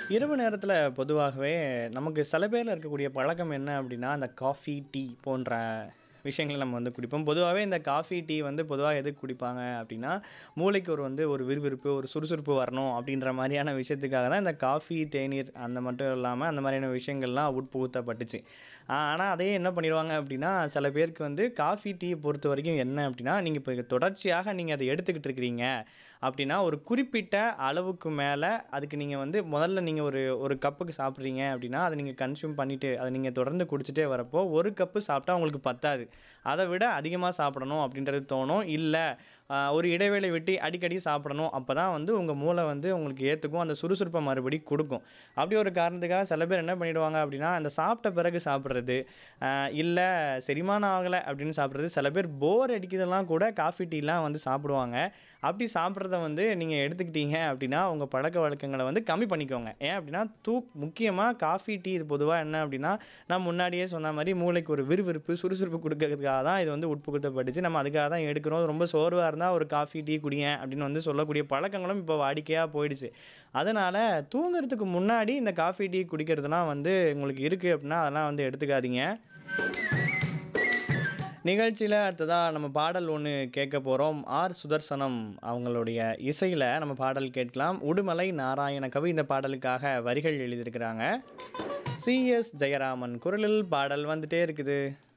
இரவு நேரத்தில பொதுவாகவே நமக்கு சில பேர்ல இருக்கக்கூடிய பழக்கம் என்ன அப்படின்னா, அந்த காஃபி, டீ போன்ற விஷயங்கள நம்ம வந்து குடிப்போம். பொதுவாவே இந்த காஃபி, டீ வந்து பொதுவா எதுக்கு குடிப்பாங்க அப்படின்னா, மூளைக்கு ஒரு வந்து ஒரு விறுவிறுப்பு, ஒரு சுறுசுறுப்பு வரணும் அப்படின்ற மாரியான விஷயத்துக்காக தான் இந்த காஃபி, தேநீர் அந்த மட்டும் இல்லாம அந்த மாரியான விஷயங்கள்லாம் உட்புகுத்தப்பட்டுச்சு. ஆ ஆனா அதையே என்ன பண்ணிருவாங்க அப்படின்னா, சில பேருக்கு வந்து காஃபி, டீ பொறுத்தவரைக்கும் என்ன அப்படின்னா, நீங்க இப்ப தொடர்ச்சியாக நீங்க அத எடுத்துக்கிட்டு இருக்கிறீங்க அப்படின்னா, ஒரு குறிப்பிட்ட அளவுக்கு மேல அதுக்கு நீங்க வந்து முதல்ல நீங்க ஒரு ஒரு கப்புக்கு சாப்பிடுறீங்க அப்படின்னா, அத நீங்க கன்சியூம் பண்ணிட்டு, அத நீங்க தொடர்ந்து குடிச்சிட்டே வரப்போ, ஒரு கப்பு சாப்பிட்டா உங்களுக்கு பத்தாது. அத விட அதிகமா சாப்பிடணும் அப்படின்றது தோணும். இல்ல அ ஒரு இடைவேளை விட்டு அடிக்கடி சாப்பிடணும். அப்பதான் வந்து உங்க மூளை வந்து உங்களுக்கு ஏத்துக்கும். அந்த சுறுசுறுப்ப மறுபடி குடுக்கும். அப்படி ஒரு காரணத்துக்காக சில பேர் என்ன பண்ணிடுவாங்க அப்படின்னா, அந்த சாப்பிட்ட பிறகு சாப்பிடுறது, அ இல்ல செரிமானம் ஆகல அப்படின்னு சாப்பிடுறது, சில பேர் போர் அடிக்குதெல்லாம் கூட காஃபி, டீலாம் வந்து சாப்பிடுவாங்க. அப்படி சாப்பிடுறத வந்து நீங்க எடுத்துக்கிட்டீங்க அப்படின்னா, உங்க பழக்கவழக்கங்கள வந்து கம்மி பண்ணிக்கோங்க. ஏன் அப்படின்னா, தூக் முக்கியமா காஃபி, டீ இது பொதுவா என்ன அப்படின்னா, நான் முன்னாடியே சொன்ன மாரி மூளைக்கு ஒரு விறுவிறுப்பு, சுறுசுறுப்பு குடுக்கறதுக்காக தான் இது வந்து உட்புகுத்தப்பட்டுச்சு. நம்ம அதுக்காக தான் எடுக்கிறோம். ரொம்ப சோர்வா இருந்தா ஒரு காஃபி, டீ குடியேன் அப்படின்னு வந்து சொல்லக்கூடிய பழக்கங்களும் இப்போ வாடிக்கையா போயிடுச்சு. அதனால தூங்குறதுக்கு முன்னாடி இந்த காஃபி, டீ குடிக்கிறதெல்லாம் வந்து உங்களுக்கு இருக்கு அப்படின்னா, அதெல்லாம் வந்து எடுத்துக்காதீங்க. நிகழ்ச்சியில அடுத்ததா நம்ம பாடல் ஒண்ணு கேட்க போறோம். ஆர். சுதர்சனம் அவங்களுடைய இசையில நம்ம பாடல் கேட்கலாம். உடுமலை நாராயண கவி இந்த பாடலுக்காக வரிகள் எழுதியிருக்கிறாங்க. சி. எஸ். ஜெயராமன் குரலில் பாடல் வந்துட்டே இருக்குது.